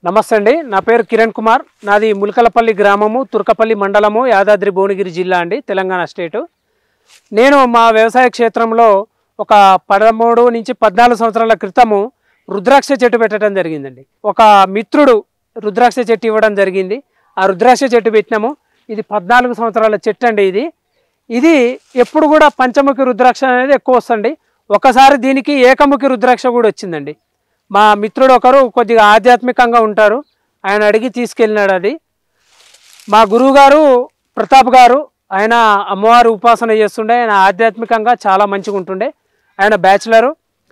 నమస్తే అండి నా పేరు కిరణ్ కుమార్ నాది ములకలపల్లి గ్రామము తుర్కపల్లి మండలము యాదాద్రి భువనగిరి జిల్లా అండి తెలంగాణ స్టేటు నేను మా వ్యవసాయ క్షేత్రంలో ఒక పదమూడు నుంచి పద్నాలుగు సంవత్సరాల క్రితము రుద్రాక్ష చెట్టు పెట్టడం జరిగిందండి ఒక మిత్రుడు రుద్రాక్ష చెట్టు ఇవ్వడం జరిగింది ఆ రుద్రాక్ష చెట్టు పెట్టినాము ఇది పద్నాలుగు సంవత్సరాల చెట్టు అండి ఇది ఇది ఎప్పుడు కూడా పంచముఖి రుద్రాక్ష అనేది ఎక్కువ వస్తుంది ఒకసారి దీనికి ఏకముఖి రుద్రాక్ష కూడా వచ్చిందండి మా మిత్రుడు ఒకరు కొద్దిగా ఆధ్యాత్మికంగా ఉంటారు ఆయన అడిగి తీసుకెళ్ళినాడు అది మా గురువు గారు ప్రతాప్ గారు ఆయన అమ్మవారి ఉపాసన చేస్తుండే ఆయన ఆధ్యాత్మికంగా చాలా మంచిగా ఉంటుండే ఆయన బ్యాచులరు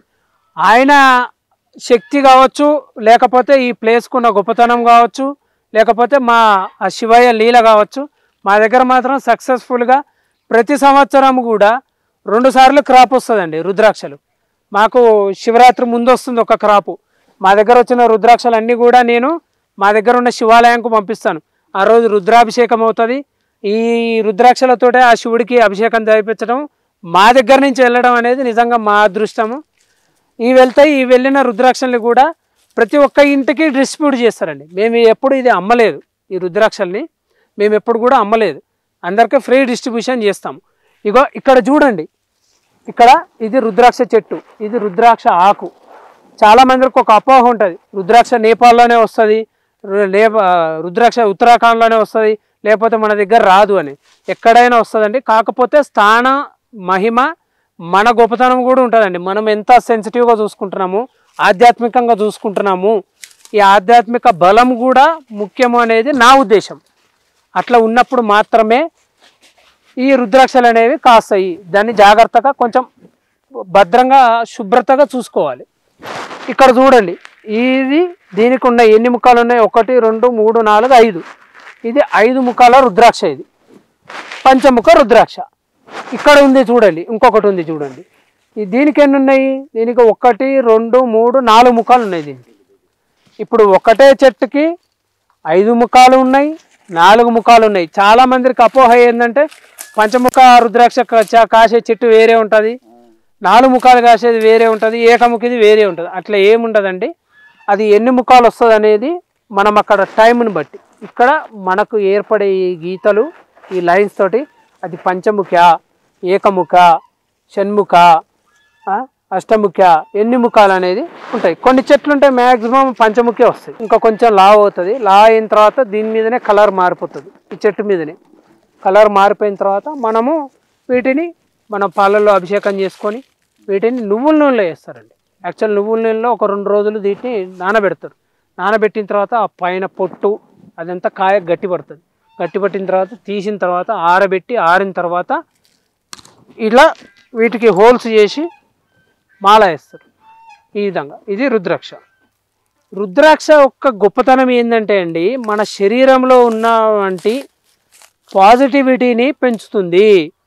ఆయన శక్తి కావచ్చు లేకపోతే ఈ ప్లేస్కున్న గొప్పతనం కావచ్చు లేకపోతే మా ఆ శివయ్య లీల కావచ్చు మా దగ్గర మాత్రం సక్సెస్ఫుల్గా ప్రతి సంవత్సరం కూడా రెండు సార్లు క్రాప్ వస్తుందండి రుద్రాక్షలు మాకు శివరాత్రి ముందు వస్తుంది ఒక క్రాపు మా దగ్గర వచ్చిన రుద్రాక్షలు అన్నీ కూడా నేను మా దగ్గర ఉన్న శివాలయంకు పంపిస్తాను ఆ రోజు రుద్రాభిషేకం అవుతుంది ఈ రుద్రాక్షలతోటే ఆ శివుడికి అభిషేకం జరిపించడం మా దగ్గర నుంచి వెళ్ళడం అనేది నిజంగా మా అదృష్టము ఈ వెళ్తాయి ఈ వెళ్ళిన రుద్రాక్షల్ని కూడా ప్రతి ఒక్క ఇంటికి డిస్ట్రిబ్యూట్ చేస్తారండి మేము ఎప్పుడు ఇది అమ్మలేదు ఈ రుద్రాక్షల్ని మేము ఎప్పుడు కూడా అమ్మలేదు అందరికీ ఫ్రీ డిస్ట్రిబ్యూషన్ చేస్తాము ఇగో ఇక్కడ చూడండి ఇక్కడ ఇది రుద్రాక్ష చెట్టు ఇది రుద్రాక్ష ఆకు చాలా మందికి ఒక అపోహ ఉంటుంది రుద్రాక్ష నేపాల్లోనే వస్తుంది లే రుద్రాక్ష ఉత్తరాఖండ్లోనే వస్తుంది లేకపోతే మన దగ్గర రాదు అని ఎక్కడైనా వస్తుందండి కాకపోతే స్థాన మహిమ మన గొప్పతనం కూడా ఉంటుందండి మనం ఎంత సెన్సిటివ్గా చూసుకుంటున్నాము ఆధ్యాత్మికంగా చూసుకుంటున్నాము ఈ ఆధ్యాత్మిక బలం కూడా ముఖ్యము అనేది నా ఉద్దేశం అట్లా ఉన్నప్పుడు మాత్రమే ఈ రుద్రాక్షలు అనేవి కాస్తాయి దాన్ని జాగ్రత్తగా కొంచెం భద్రంగా శుభ్రతగా చూసుకోవాలి ఇక్కడ చూడండి ఇది దీనికి ఉన్న ఎన్ని ముఖాలు ఉన్నాయి ఒకటి రెండు మూడు నాలుగు ఐదు ఇది ఐదు ముఖాల రుద్రాక్ష ఇది పంచముఖ రుద్రాక్ష ఇక్కడ ఉంది చూడండి ఇంకొకటి ఉంది చూడండి ఈ దీనికి ఎన్ని ఉన్నాయి దీనికి ఒకటి రెండు మూడు నాలుగు ముఖాలు ఉన్నాయి దీనికి ఇప్పుడు ఒకటే చెట్టుకి ఐదు ముఖాలు ఉన్నాయి నాలుగు ముఖాలు ఉన్నాయి చాలా మందికి అపోహ ఏంటంటే పంచముఖ రుద్రాక్ష కా- కాసే చెట్టు వేరే ఉంటుంది నాలుగు ముఖాలు కాసేది వేరే ఉంటుంది ఏకముఖిది వేరే ఉంటుంది అట్లా ఏముండదండి అది ఎన్ని ముఖాలు వస్తుంది అనేది మనం అక్కడ టైంని బట్టి ఇక్కడ మనకు ఏర్పడే ఈ గీతలు ఈ లైన్స్ తోటి అది పంచముఖ ఏకముఖ షణ్ముఖ ఆ, అష్టముఖ ఎన్ని ముఖాలు అనేది ఉంటాయి కొన్ని చెట్లు ఉంటాయి మ్యాక్సిమం పంచముఖే వస్తాయి ఇంకా కొంచెం లావ్ అవుతుంది లా అయిన తర్వాత దీని మీదనే కలర్ మారిపోతుంది ఈ చెట్టు మీదనే కలర్ మారిపోయిన తర్వాత మనము వీటిని మనం పాలల్లో అభిషేకం చేసుకొని వీటిని నువ్వుల నూనెలో వేస్తారండి యాక్చువల్ నువ్వుల నూనెలో ఒక రెండు రోజులు వీటిని నానబెడతారు నానబెట్టిన తర్వాత ఆ పైన పొట్టు అదంతా కాయ గట్టి పడుతుంది గట్టి పట్టిన తర్వాత తీసిన తర్వాత ఆరబెట్టి ఆరిన తర్వాత ఇలా వీటికి హోల్స్ చేసి మాల వేస్తారు ఈ విధంగా ఇది రుద్రాక్ష రుద్రాక్ష యొక్క గొప్పతనం ఏంటంటే అండి మన శరీరంలో ఉన్నవంటి పాజిటివిటీని పెంచుతుంది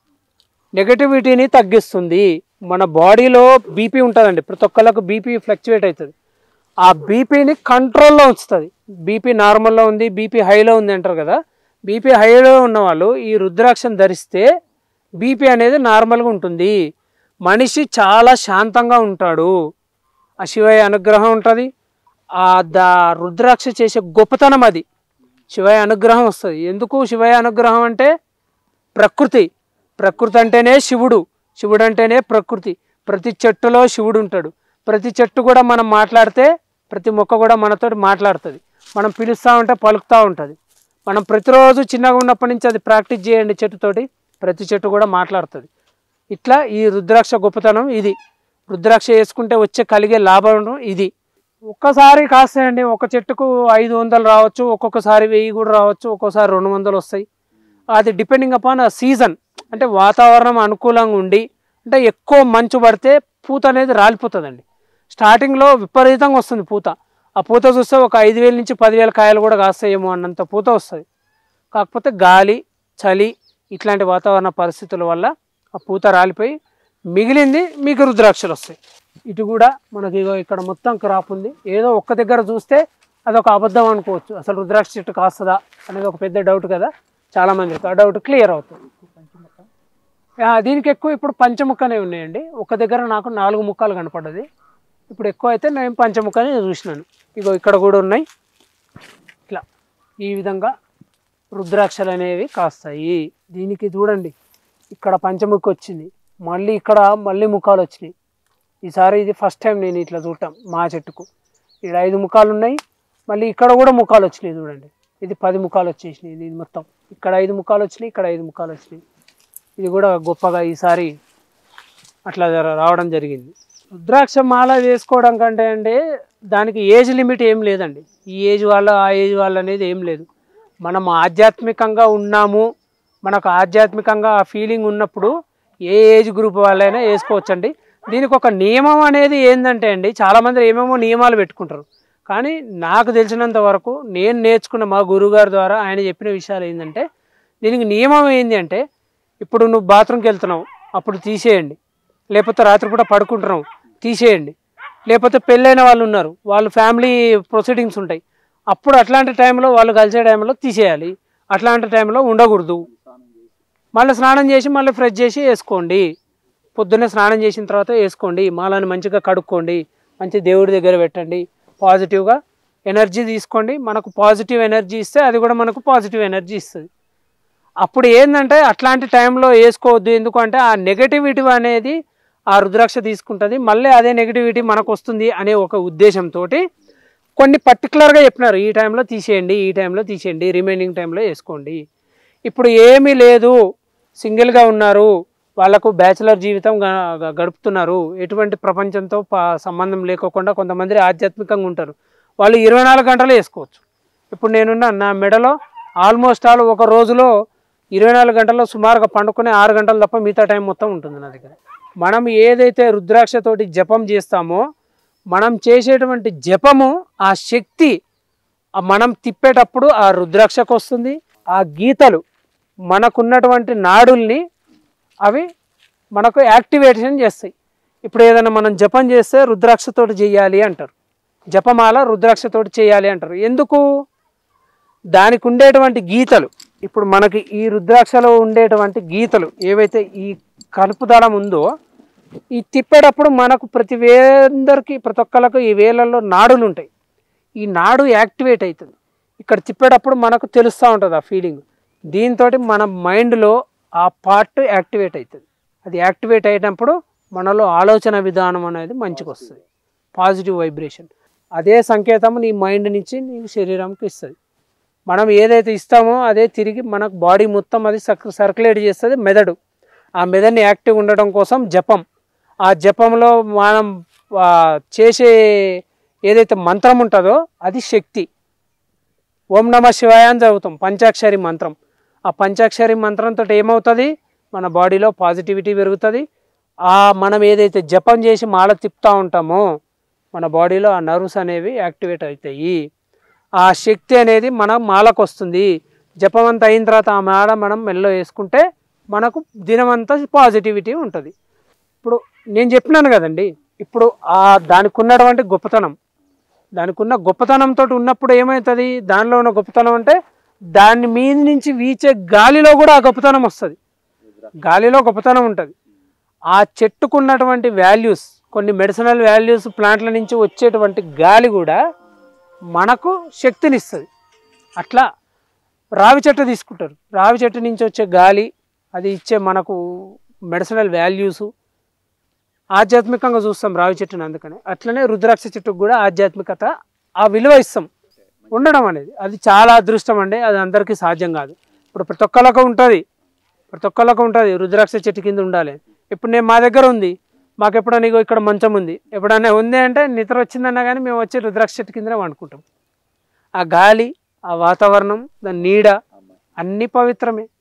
నెగటివిటీని తగ్గిస్తుంది మన బాడీలో బీపీ ఉంటుందండి ప్రతి ఒక్కళ్ళకు బీపీ ఫ్లక్చువేట్ అవుతుంది ఆ బీపీని కంట్రోల్లో ఉంచుతుంది బీపీ నార్మల్లో ఉంది బీపీ హైలో ఉంది అంటారు కదా బీపీ హైలో ఉన్న వాళ్ళు ఈ రుద్రాక్షను ధరిస్తే బీపీ అనేది నార్మల్గా ఉంటుంది మనిషి చాలా శాంతంగా ఉంటాడు ఆ శివయ్య అనుగ్రహం ఉంటుంది ఆ దా రుద్రాక్ష చేసే గొప్పతనం అది శివయ్య అనుగ్రహం వస్తుంది ఎందుకు శివయ్య అనుగ్రహం అంటే ప్రకృతి ప్రకృతి అంటేనే శివుడు శివుడు అంటేనే ప్రకృతి ప్రతి చెట్టులో శివుడు ఉంటాడు ప్రతి చెట్టు కూడా మనం మాట్లాడితే ప్రతి మొక్క కూడా మనతో మాట్లాడుతుంది మనం పిలుస్తూ ఉంటే పలుకుతూ ఉంటుంది మనం ప్రతిరోజు చిన్నగా ఉన్నప్పటి నుంచి అది ప్రాక్టీస్ చేయండి చెట్టుతోటి ప్రతి చెట్టు కూడా మాట్లాడుతుంది ఇట్లా ఈ రుద్రాక్ష గొప్పతనం ఇది రుద్రాక్ష వేసుకుంటే వచ్చే కలిగే లాభం ఇది ఒక్కసారి కాస్తాయండి ఒక చెట్టుకు ఐదు వందలు రావచ్చు ఒక్కొక్కసారి వెయ్యి కూడా రావచ్చు ఒక్కోసారి రెండు వందలు వస్తాయి అది డిపెండింగ్ అపాన్ ఆ సీజన్ అంటే వాతావరణం అనుకూలంగా ఉండి అంటే ఎక్కువ మంచు పడితే పూత అనేది రాలిపోతుందండి స్టార్టింగ్లో విపరీతంగా వస్తుంది పూత ఆ పూత చూస్తే ఒక ఐదు వేల నుంచి పదివేల కాయలు కూడా కాస్తాయేమో అన్నంత పూత వస్తుంది కాకపోతే గాలి చలి ఇట్లాంటి వాతావరణ పరిస్థితుల వల్ల ఆ పూత రాలిపోయి మిగిలింది మీకు రుద్రాక్షలు వస్తాయి ఇటు కూడా మనకి ఇగో ఇక్కడ మొత్తం క్రాప్ ఉంది ఏదో ఒక్క దగ్గర చూస్తే అదొక అబద్ధం అనుకోవచ్చు అసలు రుద్రాక్ష చెట్టు కాస్తుందా అనేది ఒక పెద్ద డౌట్ కదా చాలా మందికి ఆ డౌట్ క్లియర్ అవుతుంది ఆ, దీనికి ఎక్కువ ఇప్పుడు పంచముక్కనే ఉన్నాయండి ఒక దగ్గర నాకు నాలుగు ముక్కలు కనపడ్డది ఇప్పుడు ఎక్కువ అయితే నేను పంచముక్కని చూసినాను ఇగో ఇక్కడ కూడా ఉన్నాయి ఈ విధంగా రుద్రాక్షలు అనేవి కాస్తాయి దీనికి చూడండి ఇక్కడ పంచముఖి వచ్చింది మళ్ళీ ఇక్కడ మళ్ళీ ముఖాలు వచ్చినాయి ఈసారి ఇది ఫస్ట్ టైం నేను ఇట్లా చూడటం మా చెట్టుకు ఇక్కడ ఐదు ముఖాలు ఉన్నాయి మళ్ళీ ఇక్కడ కూడా ముఖాలు వచ్చినాయి చూడండి ఇది పది ముఖాలు వచ్చేసినాయి ఇది మొత్తం ఇక్కడ ఐదు ముఖాలు వచ్చినాయి ఇక్కడ ఐదు ముఖాలు వచ్చినాయి ఇది కూడా గొప్పగా ఈసారి అట్లా జర- రావడం జరిగింది రుద్రాక్ష మాల వేసుకోవడం కంటే అంటే దానికి ఏజ్ లిమిట్ ఏం లేదండి ఈ ఏజ్ వాళ్ళ ఆ ఏజ్ వాళ్ళ అనేది ఏం లేదు మనం ఆధ్యాత్మికంగా ఉన్నాము మనకు ఆధ్యాత్మికంగా ఆ ఫీలింగ్ ఉన్నప్పుడు ఏ ఏజ్ గ్రూప్ వాళ్ళైనా వేసుకోవచ్చండి దీనికి ఒక నియమం అనేది ఏంటంటే అండి చాలామంది ఏమేమో నియమాలు పెట్టుకుంటారు కానీ నాకు తెలిసినంత వరకు నేను నేర్చుకున్న మా గురువుగారి ద్వారా ఆయన చెప్పిన విషయాలు ఏంటంటే దీనికి నియమం ఏంటి అంటే ఇప్పుడు నువ్వు బాత్రూమ్కి వెళ్తున్నావు అప్పుడు తీసేయండి లేకపోతే రాత్రిపూట పడుకుంటున్నావు తీసేయండి లేకపోతే పెళ్ళైన వాళ్ళు ఉన్నారు వాళ్ళు ఫ్యామిలీ ప్రొసీడింగ్స్ ఉంటాయి అప్పుడు అట్లాంటి టైంలో వాళ్ళు కలిసే టైంలో తీసేయాలి అట్లాంటి టైంలో ఉండకూడదు మళ్ళీ స్నానం చేసి మళ్ళీ ఫ్రెష్ చేసి వేసుకోండి పొద్దున్నే స్నానం చేసిన తర్వాత వేసుకోండి మాలని మంచిగా కడుక్కోండి మంచి దేవుడి దగ్గర పెట్టండి పాజిటివ్గా ఎనర్జీ తీసుకోండి మనకు పాజిటివ్ ఎనర్జీ ఇస్తే అది కూడా మనకు పాజిటివ్ ఎనర్జీ ఇస్తుంది అప్పుడు ఏంటంటే అట్లాంటి టైంలో వేసుకోవద్దు ఎందుకంటే ఆ నెగటివిటీ అనేది ఆ రుద్రాక్ష తీసుకుంటుంది మళ్ళీ అదే నెగటివిటీ మనకు వస్తుంది అనే ఒక ఉద్దేశంతో కొన్ని పర్టికులర్గా చెప్పినారు ఈ టైంలో తీసేయండి ఈ టైంలో తీసేయండి రిమైనింగ్ టైంలో వేసుకోండి ఇప్పుడు ఏమీ లేదు సింగిల్గా ఉన్నారు వాళ్ళకు బ్యాచిలర్ జీవితం గ- గ- గడుపుతున్నారు ఎటువంటి ప్రపంచంతో ప- సంబంధం లేకోకుండా కొంతమంది ఆధ్యాత్మికంగా ఉంటారు వాళ్ళు ఇరవై నాలుగు గంటలు వేసుకోవచ్చు ఇప్పుడు నేనున్న నా మెడలో ఆల్మోస్ట్ ఆల్ ఒక రోజులో ఇరవై నాలుగు గంటల్లో సుమారుగా పండుకునే ఆరు గంటలు తప్ప మిగతా టైం మొత్తం ఉంటుంది నా దగ్గర మనం ఏదైతే రుద్రాక్షతోటి జపం చేస్తామో మనం చేసేటువంటి జపము ఆ శక్తి ఆ మనం తిప్పేటప్పుడు ఆ రుద్రాక్షకు వస్తుంది ఆ గీతలు మనకున్నటువంటి నాడుల్ని అవి మనకు యాక్టివేషన్ చేస్తాయి ఇప్పుడు ఏదైనా మనం జపం చేస్తే రుద్రాక్షతోటి చేయాలి అంటారు జపమాల రుద్రాక్షతోటి చేయాలి అంటారు ఎందుకు దానికి ఉండేటువంటి గీతలు ఇప్పుడు మనకి ఈ రుద్రాక్షలో ఉండేటువంటి గీతలు ఏవైతే ఈ కలుపు దళం ఉందో ఈ తిప్పేటప్పుడు మనకు ప్రతి వేందరికి ప్రతి ఒక్కరికి ఈ వేలల్లో నాడులు ఉంటాయి ఈ నాడు యాక్టివేట్ అవుతుంది ఇక్కడ తిప్పేటప్పుడు మనకు తెలుస్తూ ఉంటుంది ఆ ఫీలింగ్ దీంతో మన మైండ్లో ఆ పార్ట్ యాక్టివేట్ అవుతుంది అది యాక్టివేట్ అయినప్పుడు మనలో ఆలోచన విధానం అనేది మంచిగా వస్తుంది పాజిటివ్ వైబ్రేషన్ అదే సంకేతం నీ మైండ్ నుంచి నీ శరీరంకి ఇస్తుంది మనం ఏదైతే ఇస్తామో అదే తిరిగి మనకు బాడీ మొత్తం అది సర్క్ సర్క్యులేట్ చేస్తుంది మెదడు ఆ మెదడుని యాక్టివ్ ఉండడం కోసం జపం ఆ జపంలో మనం ఆ, చేసే ఏదైతే మంత్రం ఉంటుందో అది శక్తి ఓం నమ శివాయ అని చదువుతాం పంచాక్షరి మంత్రం ఆ పంచాక్షరి మంత్రంతో ఏమవుతుంది మన బాడీలో పాజిటివిటీ పెరుగుతుంది ఆ మనం ఏదైతే జపం చేసి మాల తిప్పుతూ ఉంటామో మన బాడీలో ఆ నర్వ్స్ అనేవి యాక్టివేట్ అవుతాయి ఆ శక్తి అనేది మన మాలకు వస్తుంది జపం అంతా అయిన తర్వాత ఆ మాల మనం మెల్లో వేసుకుంటే మనకు దినమంతా పాజిటివిటీ ఉంటుంది ఇప్పుడు నేను చెప్పినాను కదండి ఇప్పుడు ఆ దానికి ఉన్నటువంటి గొప్పతనం దానికి ఉన్న గొప్పతనంతో ఉన్నప్పుడు ఏమవుతుంది దానిలో ఉన్న గొప్పతనం అంటే దాని మీద నుంచి వీచే గాలిలో కూడా ఆ గొప్పతనం వస్తుంది గాలిలో గొప్పతనం ఉంటుంది ఆ చెట్టుకున్నటువంటి వాల్యూస్ కొన్ని మెడిసినల్ వాల్యూస్ ప్లాంట్ల నుంచి వచ్చేటువంటి గాలి కూడా మనకు శక్తినిస్తుంది అట్లా రావి చెట్టు తీసుకుంటారు రావి చెట్టు నుంచి వచ్చే గాలి అది ఇచ్చే మనకు మెడిసినల్ వాల్యూస్ ఆధ్యాత్మికంగా చూస్తాం రావి చెట్టుని అందుకని అట్లనే రుద్రాక్ష చెట్టుకు కూడా ఆధ్యాత్మికత ఆ విలువ ఇస్తాం ఉండడం అనేది అది చాలా అదృష్టం అండి అది అందరికీ సాధ్యం కాదు ఇప్పుడు ప్రతి ఒక్కళ్ళకు ఉంటుంది ప్రతి ఒక్కళ్ళకు ఉంటుంది రుద్రాక్ష చెట్టు కింద ఉండాలి ఇప్పుడు నేను మా దగ్గర ఉంది మాకు ఎప్పుడైనా ఇగో ఇక్కడ మంచం ఉంది ఎప్పుడైనా ఉంది అంటే నిద్ర వచ్చిందన్నా కానీ మేము వచ్చి రుద్రాక్ష చెట్టు కిందనే వండుకుంటాం ఆ గాలి ఆ వాతావరణం దాని నీడ అన్నీ పవిత్రమే